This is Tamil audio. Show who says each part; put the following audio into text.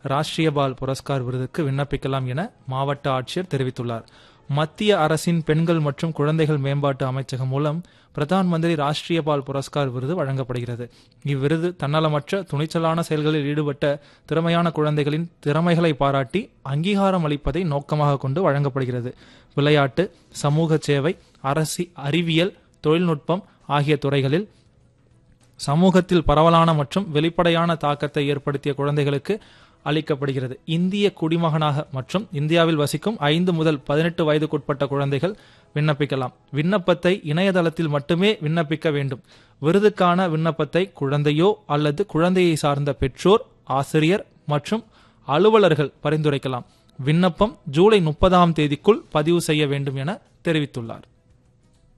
Speaker 1: ராஷ்டிரிய பால் புரஸ்கார் விருதுக்கு விண்ணப்பிக்கலாம் என மாவட்ட ஆட்சியர் தெரிவித்துள்ளார் மத்திய அரசின் பெண்கள் மற்றும் குழந்தைகள் மேம்பாட்டு அமைச்சகம் மூலம் பிரதான் மந்திரி ராஷ்டிரிய பால் புரஸ்கார் விருது வழங்கப்படுகிறது இவ்விருது தன்னலமற்ற துணிச்சலான செயல்களில் ஈடுபட்ட திறமையான குழந்தைகளின் திறமைகளை பாராட்டி அங்கீகாரம் அளிப்பதை நோக்கமாக கொண்டு வழங்கப்படுகிறது விளையாட்டு சமூக சேவை அரசி அறிவியல் தொழில்நுட்பம் ஆகிய துறைகளில் சமூகத்தில் பரவலான மற்றும் வெளிப்படையான தாக்கத்தை ஏற்படுத்திய குழந்தைகளுக்கு அளிக்கப்படுகிறது இந்திய குடிமகனாக மற்றும் இந்தியாவில் வசிக்கும் ஐந்து முதல் பதினெட்டு வயதுக்குட்பட்ட குழந்தைகள் விண்ணப்பிக்கலாம் விண்ணப்பத்தை இணையதளத்தில் மட்டுமே விண்ணப்பிக்க வேண்டும் விருதுக்கான விண்ணப்பத்தை குழந்தையோ அல்லது குழந்தையை சார்ந்த பெற்றோர் ஆசிரியர் மற்றும் அலுவலர்கள் பரிந்துரைக்கலாம் விண்ணப்பம் ஜூலை முப்பதாம் தேதிக்குள் பதிவு செய்ய வேண்டும் என தெரிவித்துள்ளார்